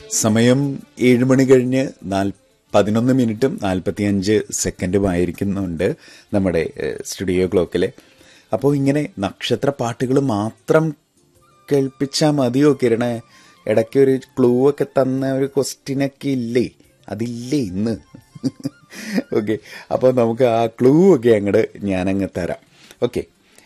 സമയം ഏഴ് മണി കഴിഞ്ഞ് നാൽ പതിനൊന്ന് മിനിറ്റും നാൽപ്പത്തിയഞ്ച് സെക്കൻഡും ആയിരിക്കുന്നുണ്ട് നമ്മുടെ ഏഹ്, സ്റ്റുഡിയോ ക്ലോക്കിൽ അപ്പോൾ ഇങ്ങനെ നക്ഷത്ര പാട്ടുകൾ മാത്രം കേൾപ്പിച്ചാൽ മതിയോ കിരണേ ഇടയ്ക്ക് ഒരു ക്ലൂ ഒക്കെ തന്ന ഒരു ക്വസ്റ്റ്യനൊക്കെ ഇല്ലേ അതില്ലേ ഇന്ന് ഓക്കെ അപ്പോൾ നമുക്ക് ആ ക്ലൂ ഒക്കെ അങ്ങോട്ട് ഞാനങ്ങ് തരാം ഓക്കെ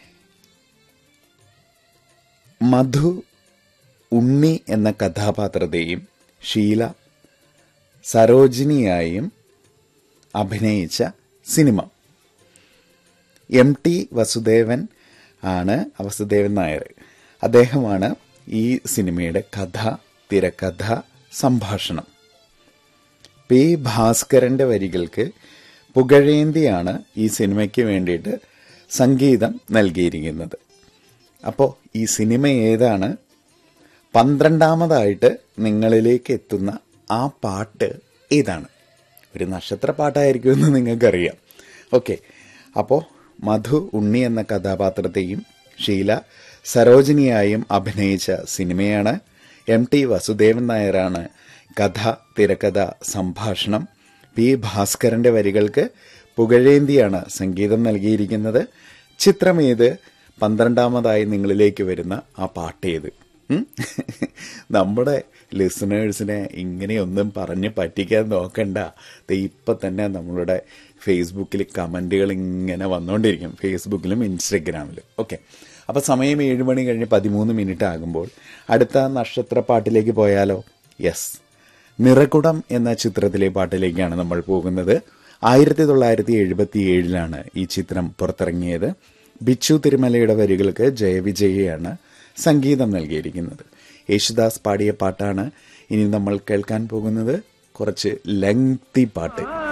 മധു ഉണ്ണി എന്ന കഥാപാത്രത്തെയും ഷീല സരോജിനിയായും അഭിനയിച്ച സിനിമ എം ടി വസുദേവൻ ആണ് വസുദേവൻ നായർ അദ്ദേഹമാണ് ഈ സിനിമയുടെ കഥ തിരക്കഥ സംഭാഷണം പി ഭാസ്കരന്റെ വരികൾക്ക് പുകഴേന്തിയാണ് ഈ സിനിമയ്ക്ക് വേണ്ടിയിട്ട് സംഗീതം നൽകിയിരിക്കുന്നത് അപ്പോൾ ഈ സിനിമ ഏതാണ് പന്ത്രണ്ടാമതായിട്ട് നിങ്ങളിലേക്ക് എത്തുന്ന ആ പാട്ട് ഏതാണ് ഒരു നക്ഷത്ര പാട്ടായിരിക്കുമെന്ന് നിങ്ങൾക്കറിയാം ഓക്കെ അപ്പോൾ മധു ഉണ്ണി എന്ന കഥാപാത്രത്തെയും ഷീല സരോജിനിയായും അഭിനയിച്ച സിനിമയാണ് എം ടി വസുദേവൻ നായരാണ് കഥ തിരക്കഥ സംഭാഷണം പി ഭാസ്കരന്റെ വരികൾക്ക് പുകഴേന്തിയാണ് സംഗീതം നൽകിയിരിക്കുന്നത് ചിത്രമേത് പന്ത്രണ്ടാമതായി നിങ്ങളിലേക്ക് വരുന്ന ആ പാട്ടേത് ഉം? നമ്മുടെ ലിസണേഴ്സിനെ ഇങ്ങനെയൊന്നും പറഞ്ഞ് പറ്റിക്കാൻ നോക്കണ്ട ദേ ഇപ്പം തന്നെ നമ്മളുടെ ഫേസ്ബുക്കിൽ കമൻറ്റുകൾ ഇങ്ങനെ വന്നുകൊണ്ടിരിക്കും ഫേസ്ബുക്കിലും ഇൻസ്റ്റഗ്രാമിലും ഓക്കെ അപ്പോൾ സമയം ഏഴ് മണി കഴിഞ്ഞ് പതിമൂന്ന് മിനിറ്റ് ആകുമ്പോൾ അടുത്ത നക്ഷത്ര പാട്ടിലേക്ക് പോയാലോ യെസ് നിറകുടം എന്ന ചിത്രത്തിലെ പാട്ടിലേക്കാണ് നമ്മൾ പോകുന്നത് ആയിരത്തി തൊള്ളായിരത്തി എഴുപത്തി ഏഴിലാണ് ഈ ചിത്രം പുറത്തിറങ്ങിയത് ബിച്ചു തിരുമലയുടെ വരികൾക്ക് ജയവിജയയാണ് സംഗീതം നൽകിയിരിക്കുന്നത് യേശുദാസ് പാടിയ പാട്ടാണ് ഇനി നമ്മൾ കേൾക്കാൻ പോകുന്നത് കുറച്ച് ലെങ്തി പാട്ട്